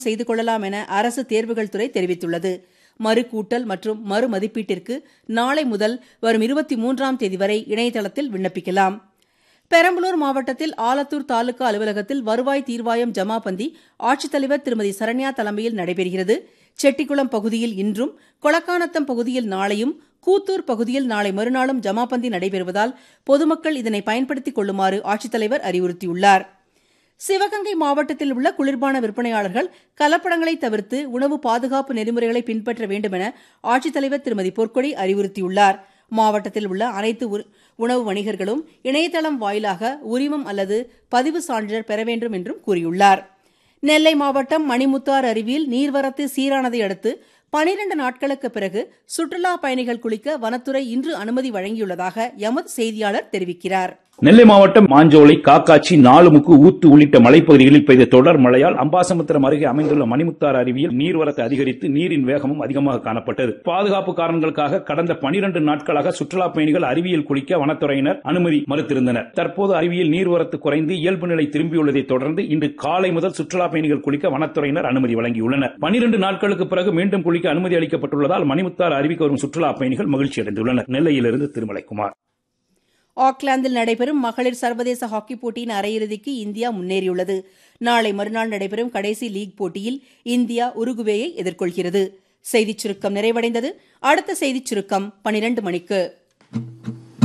செய்து கொள்ளலாம் என அரசு தேர்வுகள் துறை தெரிவித்துள்ளது மறுகூட்டல் மற்றும் மறுமதிப்பீட்டிற்கு நாளை முதல் வரும் இருபத்தி மூன்றாம் தேதி வரை இணையதளத்தில் விண்ணப்பிக்கலாம் பெரம்பலூர் மாவட்டத்தில் ஆலத்தூர் தாலுகா அலுவலகத்தில் வருவாய் தீர்வாயம் ஜமாபந்தி ஆட்சித்தலைவர் திருமதி சரண்யா தலைமையில் நடைபெறுகிறது செட்டிக்குளம் பகுதியில் இன்றும் கொளக்கானத்தம் பகுதியில் நாளையும் கூத்தூர் பகுதியில் நாளை மறுநாளும் ஜமாபந்தி நடைபெறுவதால் பொதுமக்கள் இதனை பயன்படுத்திக் கொள்ளுமாறு ஆட்சித்தலைவர் அறிவுறுத்தியுள்ளார் சிவகங்கை மாவட்டத்தில் உள்ள குளிர்பான விற்பனையாளர்கள் கலப்படங்களை தவிர்த்து உணவு பாதுகாப்பு நெறிமுறைகளை பின்பற்ற வேண்டும் என ஆட்சித்தலைவர் திருமதி பொற்கொடி அறிவுறுத்தியுள்ளார் மாவட்டத்தில் உள்ள அனைத்து உணவு வணிகர்களும் இணையதளம் வாயிலாக உரிமம் அல்லது பதிவு சான்றிதழ் பெற வேண்டும் என்றும் கூறியுள்ளார் நெல்லை மாவட்டம் மணிமுத்தார் அருவியில் நீர்வரத்து சீரானதை அடுத்து பனிரண்டு நாட்களுக்கு பிறகு சுற்றுலா பயணிகள் குளிக்க வனத்துறை இன்று அனுமதி வழங்கியுள்ளதாக எமது செய்தியாளர் தெரிவிக்கிறார் நெல்லை மாவட்டம் மாஞ்சோலை காக்காச்சி நாலுமுக்கு ஊத்து உள்ளிட்ட மலைப்பகுதிகளில் பெய்த தொடர் மழையால் அம்பாசமுத்திரம் அருகே அமைந்துள்ள மணிமுத்தார் அருவியில் நீர்வரத்து அதிகரித்து நீரின் வேகமும் அதிகமாக காணப்பட்டது பாதுகாப்பு காரணங்களுக்காக கடந்த பனிரண்டு நாட்களாக சுற்றுலா பயணிகள் அருவியில் குளிக்க வனத்துறையினர் அனுமதி மறுத்திருந்தனர் தற்போது அருவியில் நீர்வரத்து குறைந்து இயல்பு நிலை திரும்பியுள்ளதை தொடர்ந்து இன்று காலை முதல் சுற்றுலா பயணிகள் குளிக்க வனத்துறையினர் அனுமதி வழங்கியுள்ளனர் பனிரண்டு நாட்களுக்கு பிறகு மீண்டும் குளிக்க அனுமதி அளிக்கப்பட்டுள்ளதால் மணிமுத்தார் அருவிக்கு வரும் சுற்றுலா பயணிகள் மகிழ்ச்சி அடைந்துள்ளனர் நெல்லையிலிருந்து திருமலைக்குமார் ஆக்லாந்தில் நடைபெறும் மகளிர் சர்வதேச ஹாக்கி போட்டியின் அரையிறுதிக்கு இந்தியா முன்னேறியுள்ளது நாளை மறுநாள் நடைபெறும் கடைசி லீக் போட்டியில் இந்தியா உருகுவேயை எதிர்கொள்கிறது செய்திச் சுருக்கம் நிறைவடைந்தது அடுத்த செய்திச் சுருக்கம் பனிரண்டு மணிக்கு